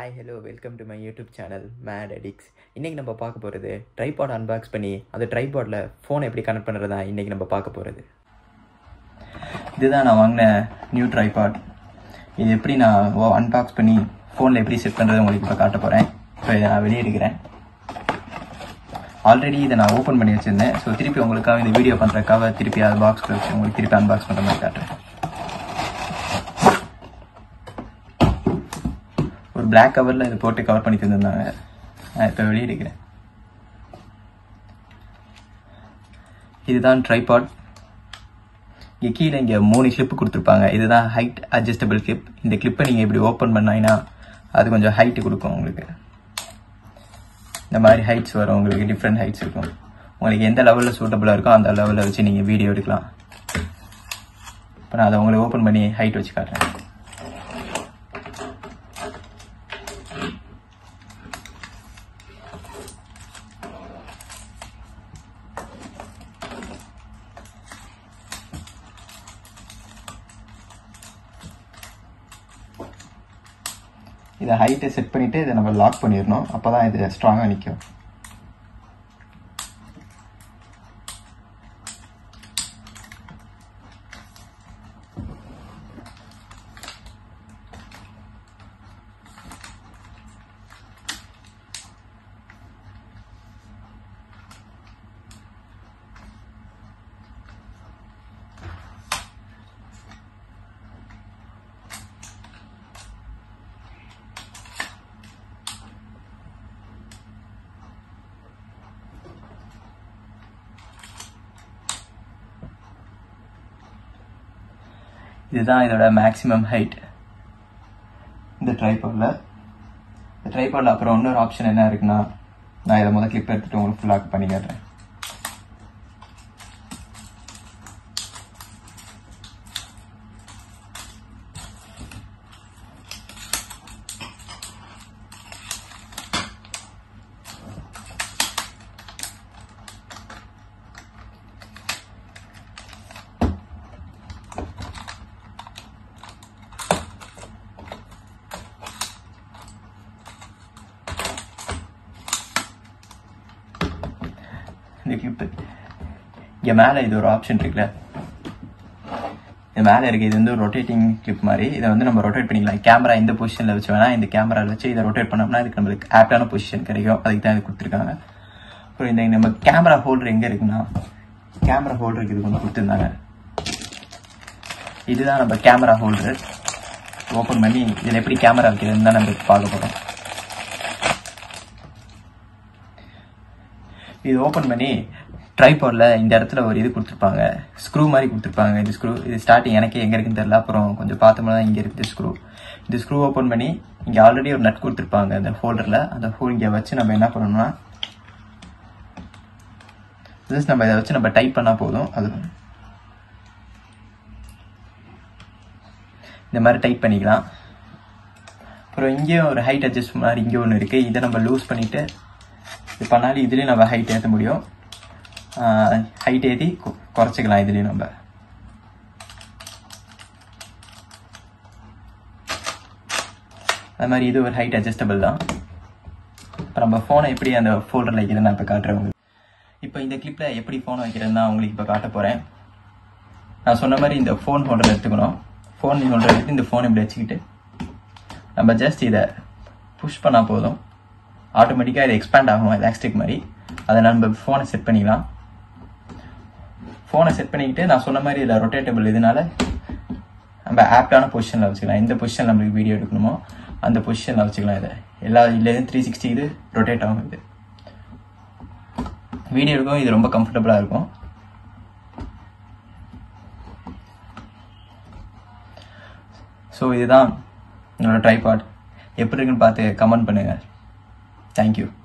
hi hello welcome to my YouTube channel Math Addicts இன்றைக்கி நம்ம பார்க்க போகிறது ட்ரைபாட் அன்பாக்ஸ் பண்ணி அந்த ட்ரைபாடில் ஃபோனை எப்படி கனெக்ட் பண்ணுறது தான் இன்றைக்கி நம்ம பார்க்க போகிறது இதுதான் நான் வாங்கின நியூ ட்ரைபாட் இது எப்படி நான் அன்பாக்ஸ் பண்ணி ஃபோனில் எப்படி செட் பண்ணுறது உங்களுக்கு இப்போ காட்ட போகிறேன் இப்போ இதை நான் வெளியே எடுக்கிறேன் ஆல்ரெடி இதை நான் ஓப்பன் பண்ணி வச்சுருந்தேன் ஸோ திருப்பி உங்களுக்காக இந்த வீடியோ பண்ணுறதுக்காக திருப்பி அது பாக்ஸில் வச்சு உங்களுக்கு திருப்பி அன்பாக்ஸ் பண்ணுற மாதிரி காட்டுறேன் ஒரு பிளாக் கவரில் இதை போட்டு கவர் பண்ணி தந்திருந்தாங்க நான் இப்போ வெளியே எடுக்கிறேன் இதுதான் ட்ரைபாட் இங்கே கீழே இங்கே மூணு கிளிப்பு கொடுத்துருப்பாங்க இதுதான் ஹைட் அட்ஜஸ்டபிள் கிளிப் இந்த கிளிப்பை நீங்கள் இப்படி ஓப்பன் பண்ணீங்கன்னா அது கொஞ்சம் ஹைட்டு கொடுக்கும் உங்களுக்கு இந்த மாதிரி ஹைட்ஸ் வரும் உங்களுக்கு டிஃப்ரெண்ட் ஹைட்ஸ் இருக்கும் உங்களுக்கு எந்த லெவலில் சூட்டபுளாக இருக்கோ அந்த லெவலில் வச்சு நீங்கள் வீடியோ எடுக்கலாம் இப்போ நான் அதை உங்களுக்கு ஓப்பன் பண்ணி ஹைட் வச்சு காட்டுறேன் இதை ஹைட்டை செட் பண்ணிவிட்டு இதை நம்ம லாக் பண்ணிடணும் அப்போ தான் இது ஸ்ட்ராங்காக நிற்கும் இதுதான் இதோட மேக்ஸிமம் ஹைட் இந்த ட்ரைபாடில் இந்த ட்ரைபாடில் அப்புறம் இன்னொரு ஆப்ஷன் என்ன இருக்குன்னா நான் இதை முதல் கிளிப் எடுத்துட்டு உங்களுக்கு ஃபுல்லாக பண்ணி காட்டுறேன் இந்த கிளிப்பு இங்கே மேலே இது ஒரு ஆப்ஷன் இருக்குல்ல இது மேலே இருக்கு இது வந்து ரொட்டேட்டிங் கிளிப் மாதிரி இதை வந்து நம்ம ரொட்டேட் பண்ணிக்கலாம் கேமரா இந்த பொசிஷனில் வச்சு வேணா இந்த கேமராவில் வச்சு இதை ரொட்டேட் பண்ணோம்னா இதுக்கு நம்மளுக்கு ஆப்டான பொசிஷன் கிடைக்கும் அதுக்கு தான் இது கொடுத்துருக்காங்க அப்புறம் இந்த நம்ம கேமரா ஹோல்டர் எங்கே இருக்குன்னா கேமரா ஹோல்டருக்கு இது கொஞ்சம் கொடுத்துருந்தாங்க இதுதான் நம்ம கேமரா ஹோல்டர் ஓப்பன் பண்ணி இதில் எப்படி கேமரா வைக்கிறதுன்னு தான் நம்ம பார்க்க போகிறோம் இது ஓப்பன் பண்ணி ட்ரைபாடில் இந்த இடத்துல ஒரு இது கொடுத்துருப்பாங்க ஸ்க்ரூ மாதிரி கொடுத்துருப்பாங்க இது ஸ்க்ரூ இது ஸ்டார்டிங் எனக்கே எங்கே இருக்குன்னு தெரியல அப்புறம் கொஞ்சம் பார்த்தோம்னா தான் இங்கே இருக்குது ஸ்க்ரூ இந்த ஸ்க்ரூ ஓப்பன் பண்ணி இங்கே ஆல்ரெடி ஒரு நட் கொடுத்துருப்பாங்க அந்த ஹோல்டரில் அந்த ஹோல் இங்கே வச்சு நம்ம என்ன பண்ணணும்னா ஜஸ்ட் நம்ம இதை வச்சு நம்ம டைப் பண்ணால் போதும் அது இந்த மாதிரி டைப் பண்ணிக்கலாம் அப்புறம் இங்கேயும் ஒரு ஹைட் அட்ஜஸ்ட் மாதிரி இங்கே ஒன்று இருக்குது இதை நம்ம லூஸ் பண்ணிவிட்டு இது பண்ணாலும் இதுலேயும் நம்ம ஹைட் ஏற்ற முடியும் ஹைட் ஏற்றி குறைச்சிக்கலாம் இதுலேயும் நம்ம அது மாதிரி இது ஒரு ஹைட் அட்ஜஸ்டபிள் தான் இப்போ நம்ம ஃபோனை எப்படி அந்த ஃபோல்டரில் வைக்கிறது நான் இப்போ காட்டுறேன் உங்களுக்கு இப்போ இந்த கிளிப்பில் எப்படி ஃபோனை வைக்கிறதுன்னு நான் உங்களுக்கு இப்போ காட்ட போகிறேன் நான் சொன்ன மாதிரி இந்த ஃபோன் ஹோல்டர் எடுத்துக்கணும் ஃபோன் ஹோல்டர் எடுத்து இந்த ஃபோன் இப்படி வச்சுக்கிட்டு நம்ம ஜஸ்ட் இதை புஷ் பண்ணால் போதும் ஆட்டோமேட்டிக்காக இது எக்ஸ்பேண்ட் ஆகும் எலாஸ்டிக் மாதிரி அதை நம்ம ஃபோனை செட் பண்ணிக்கலாம் ஃபோனை செட் பண்ணிக்கிட்டு நான் சொன்ன மாதிரி இதில் ரொட்டேட்டபிள் இதனால நம்ம ஆப்டான பொசிஷனில் வச்சுக்கலாம் எந்த பொசிஷன் நம்மளுக்கு வீடியோ எடுக்கணுமோ அந்த பொசிஷனில் வச்சுக்கலாம் இதை எல்லா இல்லையும் த்ரீ சிக்ஸ்டி இது ரொட்டேட் ஆகும் இது வீடியோ எடுக்கவும் இது ரொம்ப கம்ஃபர்டபுளாக இருக்கும் ஸோ இதுதான் என்னோட ட்ரைபாட் எப்படி இருக்குன்னு பார்த்து கமெண்ட் பண்ணுங்கள் தேங்க்யூ